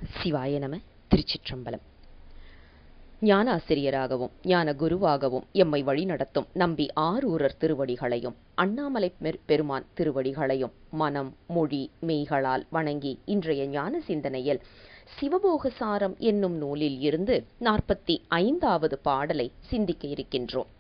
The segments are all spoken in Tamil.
சிவாய நம திருச்சிற்றம்பலம் ஞானாசிரியராகவும் ஞான குருவாகவும் எம்மை வழிநடத்தும் நம்பி ஆரூரர் திருவடிகளையும் அண்ணாமலை பெரு- பெருமான் திருவடிகளையும் மனம் மொழி மெய்களால் வணங்கி இன்றைய ஞான சிந்தனையில் சிவபோகசாரம் என்னும் நூலில் இருந்து நாற்பத்தி ஐந்தாவது பாடலை சிந்திக்க இருக்கின்றோம்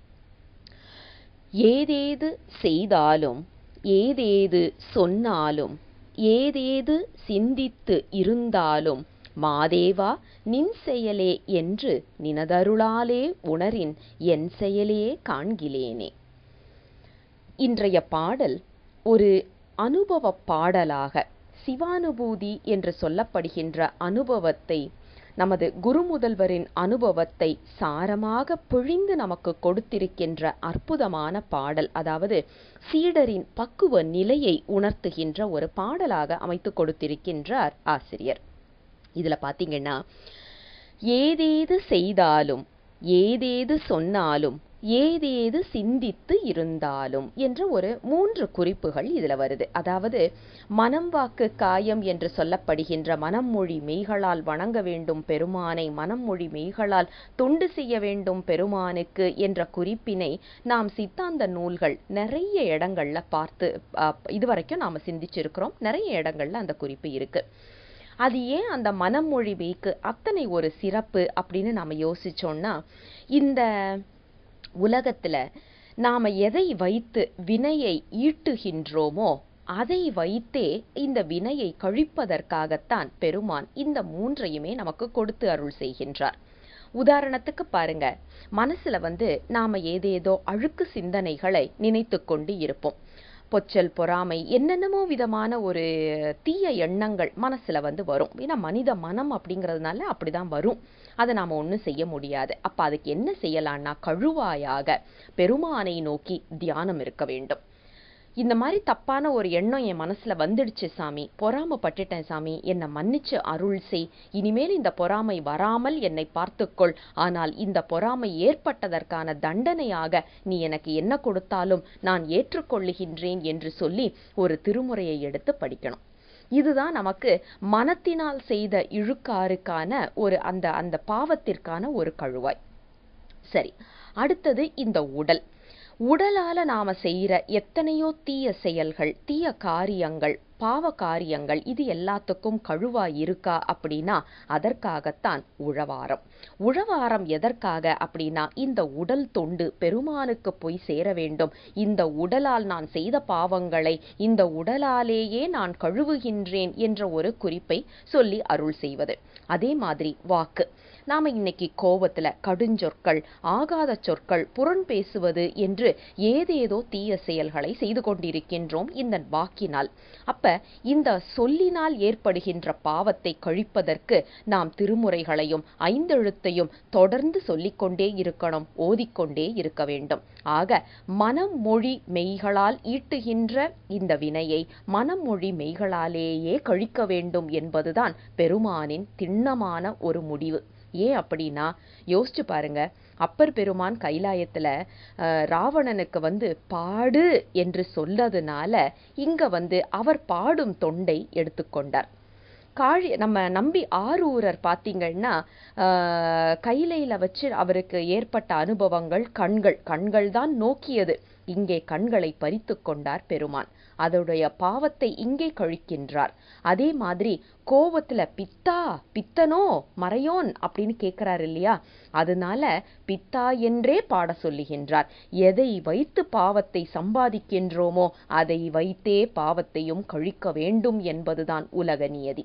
ஏதேது செய்தாலும் ஏதேது சொன்னாலும் ஏதேது சிந்தித்து இருந்தாலும் மாதேவா நின் செயலே என்று நினதருளாலே உணரின் என் செயலே காண்கிலேனே இன்றைய பாடல் ஒரு அனுபவ பாடலாக சிவானுபூதி என்று சொல்லப்படுகின்ற அனுபவத்தை நமது குருமுதல்வரின் அனுபவத்தை சாரமாக பிழிந்து நமக்கு கொடுத்திருக்கின்ற அற்புதமான பாடல் அதாவது சீடரின் பக்குவ நிலையை உணர்த்துகின்ற ஒரு பாடலாக அமைத்து கொடுத்திருக்கின்றார் ஆசிரியர் இதுல பாத்தீங்கன்னா ஏதேது செய்தாலும் ஏதேது சொன்னாலும் ஏதேது சிந்தித்து இருந்தாலும் என்ற ஒரு மூன்று குறிப்புகள் இதுல வருது அதாவது மனம் வாக்கு காயம் என்று சொல்லப்படுகின்ற மனம் மொழி மெய்களால் வணங்க வேண்டும் பெருமானை மனம் மொழி மெய்களால் தொண்டு செய்ய வேண்டும் பெருமானுக்கு என்ற குறிப்பினை நாம் சித்தாந்த நூல்கள் நிறைய இடங்கள்ல பார்த்து அஹ், இதுவரைக்கும் நாம சிந்திச்சிருக்கிறோம் நிறைய இடங்கள்ல அந்த குறிப்பு இருக்கு அது ஏன் அந்த மனமொழி மெய்க்கு அத்தனை ஒரு சிறப்பு அப்படின்னு நாம யோசிச்சோம்னா இந்த உலகத்துல நாம எதை வைத்து வினையை ஈட்டுகின்றோமோ அதை வைத்தே இந்த வினையை கழிப்பதற்காகத்தான் பெருமான் இந்த மூன்றையுமே நமக்கு கொடுத்து அருள் செய்கின்றார் உதாரணத்துக்கு பாருங்க மனசுல வந்து நாம ஏதேதோ அழுக்கு சிந்தனைகளை நினைத்து கொண்டு இருப்போம் பொச்சல் பொறாமை என்னென்னமோ விதமான ஒரு தீய எண்ணங்கள் மனசுல வந்து வரும் ஏன்னா மனித மனம் அப்படிங்கிறதுனால அப்படிதான் வரும் அதை நாம ஒண்ணும் செய்ய முடியாது அப்ப அதுக்கு என்ன செய்யலாம்னா கழுவாயாக பெருமானை நோக்கி தியானம் இருக்க வேண்டும் இந்த மாதிரி தப்பான ஒரு எண்ணம் என் மனசுல வந்துடுச்சு சாமி பொறாமப்பட்டுட்டேன் சாமி என்னை மன்னிச்சு அருள் செய் இனிமேல் இந்த பொறாமை வராமல் என்னை பார்த்துக்கொள் ஆனால் இந்த பொறாமை ஏற்பட்டதற்கான தண்டனையாக நீ எனக்கு என்ன கொடுத்தாலும் நான் ஏற்றுக்கொள்ளுகின்றேன் என்று சொல்லி ஒரு திருமுறையை எடுத்து படிக்கணும் இதுதான் நமக்கு மனத்தினால் செய்த இழுக்காறுக்கான ஒரு அந்த அந்த பாவத்திற்கான ஒரு கழுவாய் சரி அடுத்தது இந்த உடல் உடலால நாம செய்யற எத்தனையோ தீய செயல்கள் தீய காரியங்கள் பாவ காரியங்கள் இது எல்லாத்துக்கும் கழுவா இருக்கா அப்படின்னா அதற்காகத்தான் உழவாரம் உழவாரம் எதற்காக அப்படின்னா இந்த உடல் தொண்டு பெருமானுக்கு போய் சேர வேண்டும் இந்த உடலால் நான் செய்த பாவங்களை இந்த உடலாலேயே நான் கழுவுகின்றேன் என்ற ஒரு குறிப்பை சொல்லி அருள் செய்வது அதே மாதிரி வாக்கு நாம இன்னைக்கு கோபத்துல கடுஞ்சொற்கள் ஆகாத சொற்கள் புறன் பேசுவது என்று ஏதேதோ தீய செயல்களை செய்து கொண்டிருக்கின்றோம் இந்த வாக்கினால் அப்ப இந்த சொல்லினால் ஏற்படுகின்ற பாவத்தை கழிப்பதற்கு நாம் திருமுறைகளையும் ஐந்தெழுத்தையும் தொடர்ந்து சொல்லிக்கொண்டே இருக்கணும் ஓதிக்கொண்டே இருக்க வேண்டும் ஆக மனம் மொழி மெய்களால் ஈட்டுகின்ற இந்த வினையை மனம் மொழி மெய்களாலேயே கழிக்க வேண்டும் என்பதுதான் பெருமானின் திண்ணமான ஒரு முடிவு ஏன் அப்படின்னா யோசிச்சு பாருங்க அப்பர் பெருமான் கைலாயத்துல அஹ், ராவணனுக்கு வந்து பாடு என்று சொல்லதுனால இங்க வந்து அவர் பாடும் தொண்டை எடுத்துக்கொண்டார் காழி நம்ம நம்பி ஆரூரர் பார்த்தீங்கன்னா ஆஹ், கைலையில வச்சு அவருக்கு ஏற்பட்ட அனுபவங்கள் கண்கள் கண்கள் தான் நோக்கியது இங்கே கண்களை பறித்து கொண்டார் பெருமான் அதோடைய பாவத்தை இங்கே கழிக்கின்றார் அதே மாதிரி கோபத்துல பித்தா பித்தனோ மறையோன் அப்படின்னு கேட்கிறார் இல்லையா அதனால பித்தா என்றே பாட சொல்லுகின்றார் எதை வைத்து பாவத்தை சம்பாதிக்கின்றோமோ அதை வைத்தே பாவத்தையும் கழிக்க வேண்டும் என்பதுதான் உலக நியதி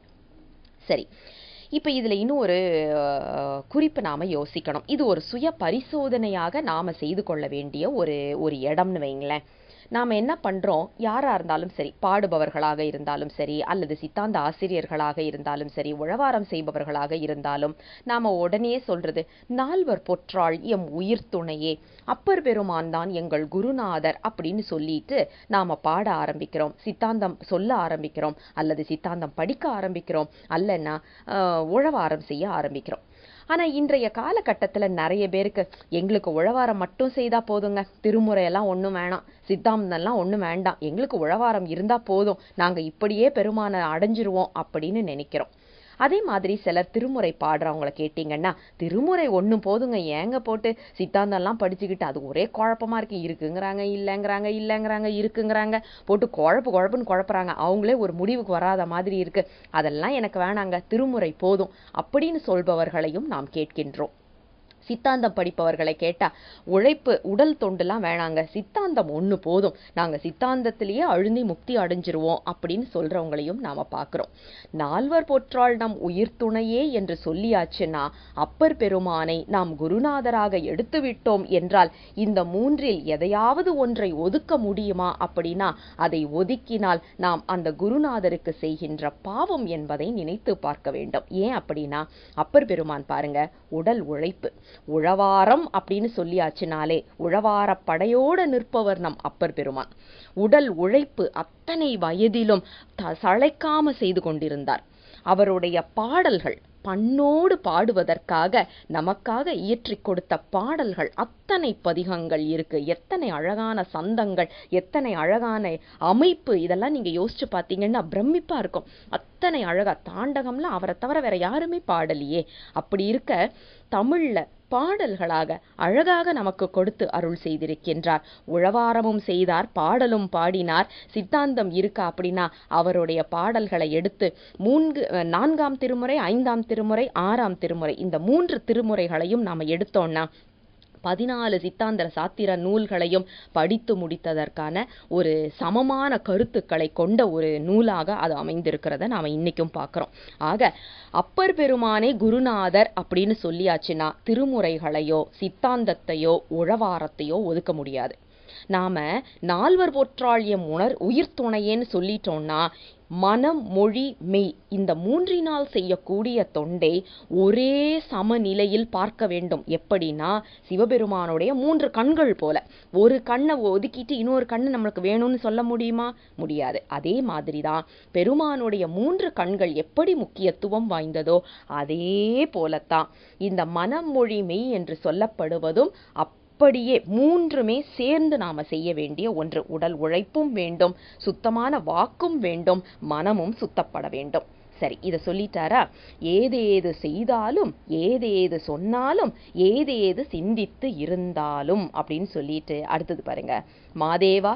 சரி இப்போ இதில் இன்னும் ஒரு அஹ், குறிப்பு நாம யோசிக்கணும் இது ஒரு சுய பரிசோதனையாக நாம செய்து கொள்ள வேண்டிய ஒரு ஒரு இடம்னு வைங்களேன் நாம் என்ன பண்றோம் யாரா இருந்தாலும் சரி பாடுபவர்களாக இருந்தாலும் சரி அல்லது சித்தாந்த ஆசிரியர்களாக இருந்தாலும் சரி உழவாரம் செய்பவர்களாக இருந்தாலும் நாம உடனே சொல்றது நால்வர் பொற்றாள் எம் உயிர் துணையே அப்பர் பெருமான் தான் எங்கள் குருநாதர் அப்படின்னு சொல்லிட்டு நாம பாட ஆரம்பிக்கிறோம் சித்தாந்தம் சொல்ல ஆரம்பிக்கிறோம் அல்லது சித்தாந்தம் படிக்க ஆரம்பிக்கிறோம் அல்லன்னா ஆஹ், உழவாரம் செய்ய ஆரம்பிக்கிறோம் ஆனா இன்றைய காலகட்டத்துல நிறைய பேருக்கு எங்களுக்கு உழவாரம் மட்டும் செய்தா போதுங்க திருமுறையெல்லாம் ஒண்ணும் வேணாம் சித்தாந்தம்லாம் ஒண்ணும் வேண்டாம் எங்களுக்கு உழவாரம் இருந்தா போதும் நாங்க இப்படியே பெருமானை அடைஞ்சிருவோம் அப்படின்னு நினைக்கிறோம் அதே மாதிரி சிலர் திருமுறை பாடுறவங்கள கேட்டிங்கன்னா திருமுறை ஒன்று போதுங்க ஏங்க போட்டு சித்தாந்தம்லாம் படிச்சுக்கிட்டு அது ஒரே குழப்பமா இருக்கு இருக்குங்கிறாங்க இல்லைங்கிறாங்க இல்லைங்கிறாங்க இருக்குங்கிறாங்க போட்டு குழப்பு குழப்புன்னு குழப்புறாங்க அவங்களே ஒரு முடிவுக்கு வராத மாதிரி இருக்கு அதெல்லாம் எனக்கு வேணாங்க திருமுறை போதும் அப்படின்னு சொல்பவர்களையும் நாம் கேட்கின்றோம் சித்தாந்தம் படிப்பவர்களை கேட்டா உழைப்பு உடல் தொண்டுலாம் வேணாங்க சித்தாந்தம் ஒன்று போதும் நாங்க சித்தாந்தத்திலேயே அழுந்தி முக்தி அடைஞ்சிருவோம் அப்படின்னு சொல்றவங்களையும் நாம பார்க்கிறோம் நால்வர் பொற்றாள் நம் உயிர் துணையே என்று சொல்லியாச்சுன்னா அப்பர் பெருமானை நாம் குருநாதராக எடுத்து விட்டோம் என்றால் இந்த மூன்றில் எதையாவது ஒன்றை ஒதுக்க முடியுமா அப்படின்னா அதை ஒதுக்கினால் நாம் அந்த குருநாதருக்கு செய்கின்ற பாவம் என்பதை நினைத்து பார்க்க வேண்டும் ஏன் அப்படின்னா அப்பர் பெருமான் பாருங்க உடல் உழைப்பு உழவாரம் அப்படின்னு சொல்லியாச்சுனாலே உழவார படையோட நிற்பவர் நம் அப்பர் பெருமான் உடல் உழைப்பு அத்தனை வயதிலும் த சளைக்காம செய்து கொண்டிருந்தார் அவருடைய பாடல்கள் பண்ணோடு பாடுவதற்காக நமக்காக இயற்றிக் கொடுத்த பாடல்கள் அத்தனை பதிகங்கள் இருக்கு எத்தனை அழகான சந்தங்கள் எத்தனை அழகான அமைப்பு இதெல்லாம் நீங்க யோசிச்சு பார்த்தீங்கன்னா பிரமிப்பா இருக்கும் அத்தனை அழகா தாண்டகம்லாம் அவரை தவிர வேற யாருமே பாடலையே அப்படி இருக்க தமிழ்ல பாடல்களாக அழகாக நமக்கு கொடுத்து அருள் செய்திருக்கின்றார் உழவாரமும் செய்தார் பாடலும் பாடினார் சித்தாந்தம் இருக்கா அப்படின்னா அவருடைய பாடல்களை எடுத்து மூன்று நான்காம் திருமுறை ஐந்தாம் திருமுறை ஆறாம் திருமுறை இந்த மூன்று திருமுறைகளையும் நாம எடுத்தோம்னா பதினாலு சித்தாந்தர சாத்திர நூல்களையும் படித்து முடித்ததற்கான ஒரு சமமான கருத்துக்களை கொண்ட ஒரு நூலாக அது அமைந்திருக்கிறத நாம இன்னைக்கும் பார்க்கிறோம் ஆக அப்பர் பெருமானே குருநாதர் அப்படின்னு சொல்லியாச்சுன்னா திருமுறைகளையோ சித்தாந்தத்தையோ உழவாரத்தையோ ஒதுக்க முடியாது நாம நால்வர் பொற்றாழியம் உணர் உயிர் துணையேன்னு சொல்லிட்டோம்னா மனம் மொழி மெய் இந்த மூன்றினால் செய்யக்கூடிய தொண்டை ஒரே சமநிலையில் பார்க்க வேண்டும் எப்படின்னா சிவபெருமானுடைய மூன்று கண்கள் போல ஒரு கண்ணை ஒதுக்கிட்டு இன்னொரு கண்ணு நம்மளுக்கு வேணும்னு சொல்ல முடியுமா முடியாது அதே மாதிரிதான் பெருமானுடைய மூன்று கண்கள் எப்படி முக்கியத்துவம் வாய்ந்ததோ அதே போலத்தான் இந்த மனம் மொழி மெய் என்று சொல்லப்படுவதும் அப் அப்படியே மூன்றுமே சேர்ந்து நாம செய்ய வேண்டிய ஒன்று உடல் உழைப்பும் வேண்டும் சுத்தமான வாக்கும் வேண்டும் மனமும் சுத்தப்பட வேண்டும் சரி இதை சொல்லிட்டாரா ஏதேது செய்தாலும் ஏதேது சொன்னாலும் ஏதேது சிந்தித்து இருந்தாலும் அப்படின்னு சொல்லிட்டு அடுத்தது பாருங்க மாதேவா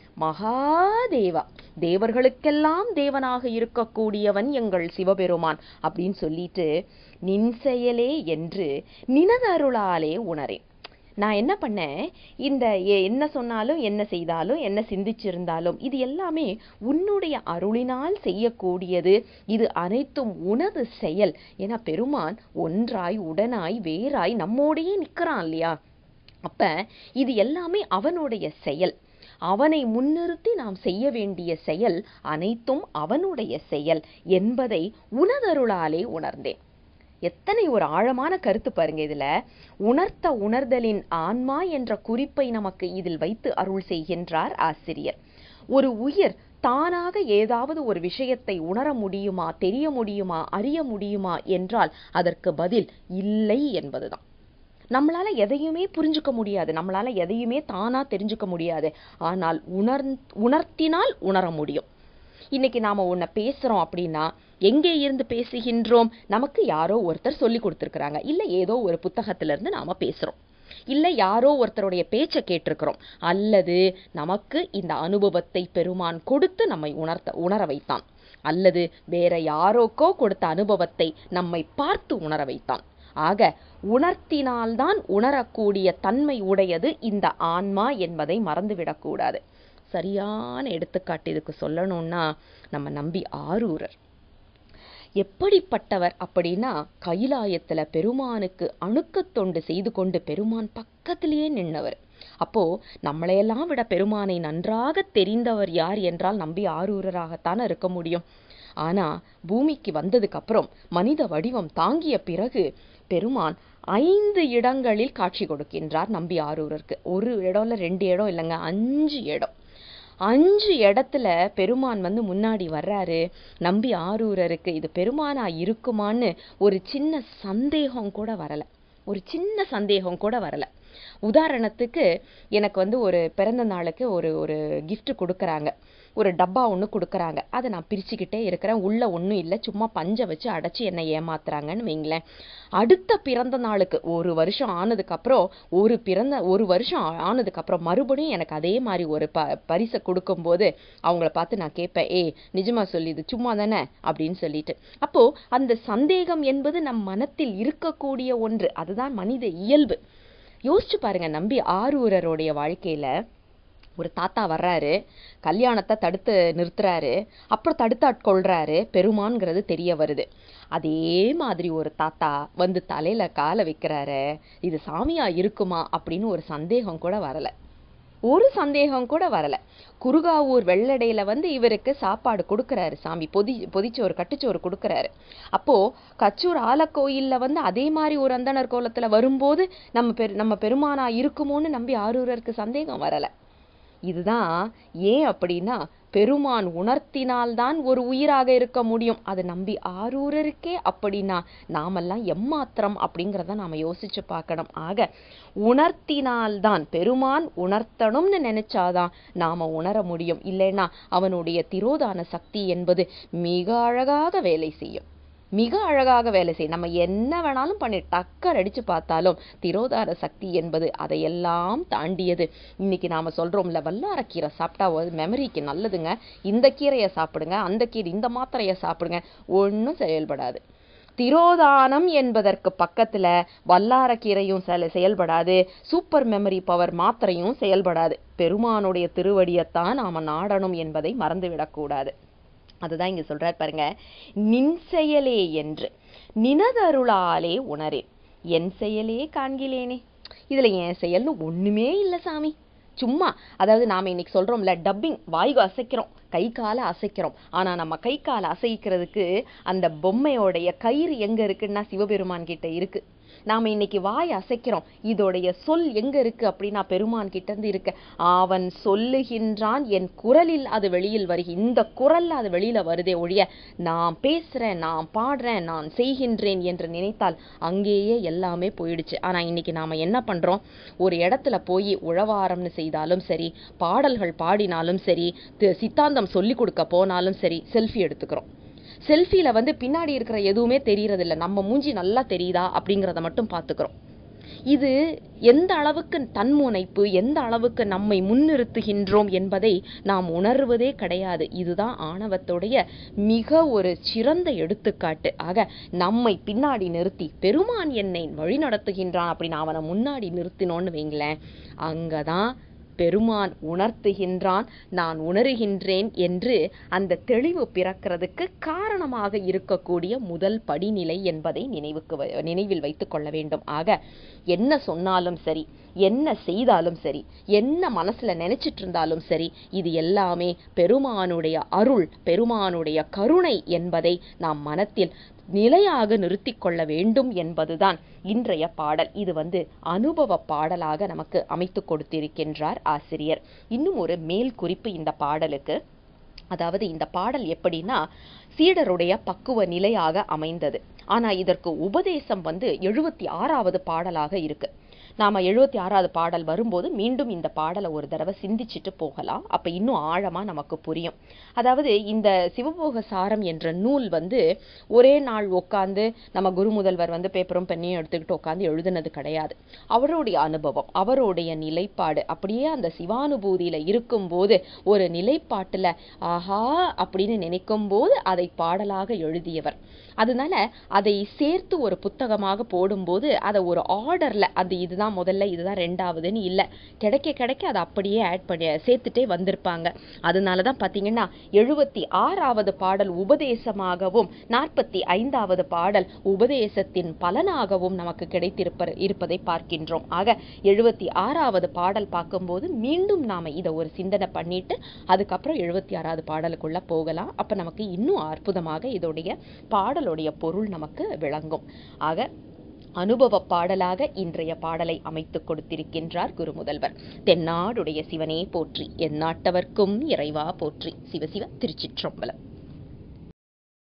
மகாதேவா தேவர்களுக்கெல்லாம் தேவனாக இருக்கக்கூடியவன் எங்கள் சிவபெருமான் அப்படின்னு சொல்லிட்டு நின் செயலே என்று நினதருளாலே உணரேன் நான் என்ன பண்ணேன் இந்த எ- என்ன சொன்னாலும் என்ன செய்தாலும் என்ன சிந்திச்சிருந்தாலும் இது எல்லாமே உன்னுடைய அருளினால் செய்யக்கூடியது இது அனைத்தும் உனது செயல் என பெருமான் ஒன்றாய் உடனாய் வேறாய் நம்மோடையே நிற்கிறான் இல்லையா அப்ப இது எல்லாமே அவனுடைய செயல் அவனை முன்னிறுத்தி நாம் செய்ய வேண்டிய செயல் அனைத்தும் அவனுடைய செயல் என்பதை உனதருளாலே உணர்ந்தேன் எத்தனை ஒரு ஆழமான கருத்து பாருங்க இதுல உணர்த்த உணர்தலின் ஆன்மா என்ற குறிப்பை நமக்கு இதில் வைத்து அருள் செய்கின்றார் ஆசிரியர் ஒரு உயிர் தானாக ஏதாவது ஒரு விஷயத்தை உணர முடியுமா தெரிய முடியுமா அறிய முடியுமா என்றால் அதற்கு பதில் இல்லை என்பதுதான் நம்மளால எதையுமே புரிஞ்சுக்க முடியாது நம்மளால எதையுமே தானா தெரிஞ்சுக்க முடியாது ஆனால் உணர் உணர்த்தினால் உணர முடியும் இன்னைக்கு நாம ஒன்ன பேசுறோம் அப்படின்னா எங்கே இருந்து பேசுகின்றோம் நமக்கு யாரோ ஒருத்தர் சொல்லி கொடுத்துருக்குறாங்க இல்ல ஏதோ ஒரு புத்தகத்துல இருந்து நாம பேசுறோம் இல்ல யாரோ ஒருத்தருடைய பேச்சை கேட்டிருக்கிறோம் அல்லது நமக்கு இந்த அனுபவத்தை பெருமான் கொடுத்து நம்மை உணர்த்த உணர வைத்தான் அல்லது வேற யாரோக்கோ கொடுத்த அனுபவத்தை நம்மை பார்த்து உணர வைத்தான் ஆக உணர்த்தினால்தான் உணரக்கூடிய தன்மை உடையது இந்த ஆன்மா என்பதை மறந்துவிடக்கூடாது சரியான எடுத்துக்காட்டு இதுக்கு சொல்லணும்னா நம்ம நம்பி ஆரூரர் எப்படிப்பட்டவர் அப்படின்னா கைலாயத்துல பெருமானுக்கு அணுக்கத் தொண்டு செய்து கொண்டு பெருமான் பக்கத்திலேயே நின்னவர் அப்போ நம்மளையெல்லாம் விட பெருமானை நன்றாக தெரிந்தவர் யார் என்றால் நம்பி ஆரூரராகத்தானே இருக்க முடியும் ஆனா பூமிக்கு வந்ததுக்கு அப்புறம் மனித வடிவம் தாங்கிய பிறகு பெருமான் ஐந்து இடங்களில் காட்சி கொடுக்கின்றார் நம்பி ஆரூரருக்கு ஒரு இடம் இல்ல ரெண்டு இடம் இல்லைங்க அஞ்சு இடம் அஞ்சு இடத்துல பெருமான் வந்து முன்னாடி வர்றாரு நம்பி ஆரூரருக்கு இது பெருமானா இருக்குமான்னு ஒரு சின்ன சந்தேகம் கூட வரல ஒரு சின்ன சந்தேகம் கூட வரல உதாரணத்துக்கு எனக்கு வந்து ஒரு பிறந்த நாளுக்கு ஒரு ஒரு gift கொடுக்கறாங்க ஒரு டப்பா ஒன்று கொடுக்குறாங்க அதை நான் பிரிச்சுக்கிட்டே இருக்கிறேன் உள்ள ஒன்றும் இல்லை சும்மா பஞ்சை வச்சு அடைச்சி என்னை ஏமாத்துறாங்கன்னு வைங்களேன் அடுத்த பிறந்த நாளுக்கு ஒரு வருஷம் ஆனதுக்கப்புறம் ஒரு பிறந்த ஒரு வருஷம் ஆ- ஆனதுக்கப்புறம் மறுபடியும் எனக்கு அதே மாதிரி ஒரு ப பரிசை கொடுக்கும்போது அவங்கள பார்த்து நான் கேட்பேன் ஏய் நிஜமா சொல்லி இது சும்மா தானே அப்படின்னு சொல்லிட்டு அப்போ அந்த சந்தேகம் என்பது நம் மனத்தில் இருக்கக்கூடிய ஒன்று அதுதான் மனித இயல்பு யோசிச்சு பாருங்க நம்பி ஆரூரருடைய வாழ்க்கையில ஒரு தாத்தா வர்றாரு கல்யாணத்தை தடுத்து நிறுத்துறாரு அப்புறம் தடுத்தாட்கொள்றாரு பெருமான்ங்கிறது தெரிய வருது அதே மாதிரி ஒரு தாத்தா வந்து தலையில காலை வைக்கிறாரு இது சாமியா இருக்குமா அப்படின்னு ஒரு சந்தேகம் கூட வரல ஒரு சந்தேகம் கூட வரல குருகாவூர் வெள்ளடையில வந்து இவருக்கு சாப்பாடு கொடுக்கறாரு சாமி பொதி பொதிச்சோறு கட்டுச்சோறு கொடுக்கறாரு அப்போ கச்சூர் ஆலக்கோயில்ல வந்து அதே மாதிரி ஒரு அந்தணர் கோலத்துல வரும்போது நம்ம பெரு நம்ம பெருமானா இருக்குமோன்னு நம்பி ஆரூரருக்கு சந்தேகம் வரல இதுதான் ஏன் அப்படின்னா பெருமான் உணர்த்தினால்தான் ஒரு உயிராக இருக்க முடியும் அது நம்பி ஆரூரருக்கே அப்படின்னா நாமெல்லாம் எம்மாத்திரம் அப்படிங்கிறத நாம யோசிச்சு பார்க்கணும் ஆக உணர்த்தினால்தான் பெருமான் உணர்த்தணும்னு நினைச்சாதான் நாம உணர முடியும் இல்லைன்னா அவனுடைய திரோதான சக்தி என்பது மிக அழகாக வேலை செய்யும் மிக அழகாக வேலை செய்யும் நம்ம என்ன வேணாலும் பண்ணி டக்கர் அடிச்சு பார்த்தாலும் திரோதார சக்தி என்பது அதையெல்லாம் தாண்டியது இன்னைக்கு நாம சொல்றோம்ல வல்லாரக்கீரை சாப்பிட்டா மெமரிக்கு நல்லதுங்க இந்த கீரையை சாப்பிடுங்க அந்த கீரை இந்த மாத்திரையை சாப்பிடுங்க ஒன்றும் செயல்படாது திரோதானம் என்பதற்கு பக்கத்துல வல்லாரக்கீரையும் செல செயல்படாது சூப்பர் மெமரி பவர் மாத்திரையும் செயல்படாது பெருமானுடைய திருவடியைத்தான் நாம நாடணும் என்பதை மறந்துவிடக்கூடாது அதுதான் இங்க சொல்றார் பாருங்க நின் செயலே என்று நினதருளாலே உணரேன் என் செயலே காண்கிலேனே இதுல என் செயல்னு ஒண்ணுமே இல்ல சாமி சும்மா அதாவது நாம இன்னைக்கு சொல்றோம்ல டப்பிங் வாய்கு அசைக்கிறோம் கை காலை அசைக்கிறோம் ஆனா நம்ம கை காலை அசைக்கிறதுக்கு அந்த பொம்மையோடைய கயிறு எங்க இருக்குன்னா சிவபெருமான் கிட்ட இருக்கு நாம இன்னைக்கு வாய் அசைக்கிறோம் இதோடைய சொல் எங்க இருக்கு அப்படின்னா பெருமான் கிட்ட இருந்து இருக்கு அவன் சொல்லுகின்றான் என் குரலில் அது வெளியில் வருகி இந்த குரல்ல அது வெளியில வருதே ஒழிய நான் பேசுறேன் நான் பாடுறேன் நான் செய்கின்றேன் என்று நினைத்தால் அங்கேயே எல்லாமே போயிடுச்சு ஆனா இன்னைக்கு நாம என்ன பண்றோம் ஒரு இடத்துல போய் உழவாரம்னு செய்தாலும் சரி பாடல்கள் பாடினாலும் சரி தி- சித்தாந்தம் சொல்லி கொடுக்க போனாலும் சரி செல்ஃபி எடுத்துக்கிறோம் செல்ஃபில வந்து பின்னாடி இருக்கிற எதுவுமே தெரியறதில்ல நம்ம மூஞ்சி நல்லா தெரியுதா அப்படிங்கிறத மட்டும் பார்த்துக்கிறோம் இது எந்த அளவுக்கு தன்முனைப்பு எந்த அளவுக்கு நம்மை முன்னிறுத்துகின்றோம் என்பதை நாம் உணர்வதே கிடையாது இதுதான் ஆணவத்துடைய மிக ஒரு சிறந்த எடுத்துக்காட்டு ஆக நம்மை பின்னாடி நிறுத்தி பெருமான் என்னை வழி நடத்துகின்றான் அப்படின்னு அவனை முன்னாடி நிறுத்தினோன்னு வைங்களேன் அங்கதான் பெருமான் உணர்த்துகின்றான் நான் உணருகின்றேன் என்று அந்த தெளிவு பிறக்கிறதுக்கு காரணமாக இருக்கக்கூடிய முதல் படிநிலை என்பதை நினைவுக்கு வ- நினைவில் வைத்துக் கொள்ள வேண்டும் ஆக என்ன சொன்னாலும் சரி என்ன செய்தாலும் சரி என்ன மனசுல நினைச்சிட்டு இருந்தாலும் சரி இது எல்லாமே பெருமானுடைய அருள் பெருமானுடைய கருணை என்பதை நாம் மனத்தில் நிலையாக நிறுத்திக் கொள்ள வேண்டும் என்பதுதான் இன்றைய பாடல் இது வந்து அனுபவ பாடலாக நமக்கு அமைத்து கொடுத்திருக்கின்றார் ஆசிரியர் இன்னும் ஒரு மேல் குறிப்பு இந்த பாடலுக்கு அதாவது இந்த பாடல் எப்படின்னா சீடருடைய பக்குவ நிலையாக அமைந்தது ஆனா இதற்கு உபதேசம் வந்து எழுபத்தி ஆறாவது பாடலாக இருக்கு நாம எழுபத்தி ஆறாவது பாடல் வரும்போது மீண்டும் இந்த பாடலை ஒரு தடவை சிந்திச்சிட்டு போகலாம் அப்ப இன்னும் ஆழமா நமக்கு புரியும் அதாவது இந்த சிவபோக சாரம் என்ற நூல் வந்து ஒரே நாள் உட்காந்து நம்ம குரு முதல்வர் வந்து பேப்பரும் பெண்ணையும் எடுத்துக்கிட்டு உட்காந்து எழுதுனது கிடையாது அவருடைய அனுபவம் அவருடைய நிலைப்பாடு அப்படியே அந்த சிவானுபூதியில இருக்கும்போது ஒரு நிலைப்பாட்டுல ஆஹா அப்படின்னு நினைக்கும் போது அதை பாடலாக எழுதியவர் அதனால அதை சேர்த்து ஒரு புத்தகமாக போடும்போது அதை ஒரு ஆர்டர்ல அது இதுதான் முதல்ல இதுதான் ரெண்டாவதுன்னு இல்ல கிடைக்க கிடைக்க அதை அப்படியே ஆட் பண்ணி சேர்த்துட்டே வந்திருப்பாங்க அதனால தான் பாத்தீங்கன்னா எழுபத்தி ஆறாவது பாடல் உபதேசமாகவும் நாற்பத்தி ஐந்தாவது பாடல் உபதேசத்தின் பலனாகவும் நமக்கு கிடைத்திருப்ப இருப்பதை பார்க்கின்றோம் ஆக எழுபத்தி ஆறாவது பாடல் பார்க்கும்போது மீண்டும் நாம இதை ஒரு சிந்தனை பண்ணிட்டு அதுக்கப்புறம் எழுபத்தி ஆறாவது பாடலுக்குள்ள போகலாம் அப்ப நமக்கு இன்னும் அற்புதமாக இதோடைய பாடலுடைய பொருள் நமக்கு விளங்கும் ஆக அனுபவ பாடலாக இன்றைய பாடலை அமைத்துக் கொடுத்திருக்கின்றார் குரு முதல்வர் தென்னாடுடைய சிவனே போற்றி எந்நாட்டவர்க்கும் இறைவா போற்றி சிவசிவ திருச்சிற்றம்பலம்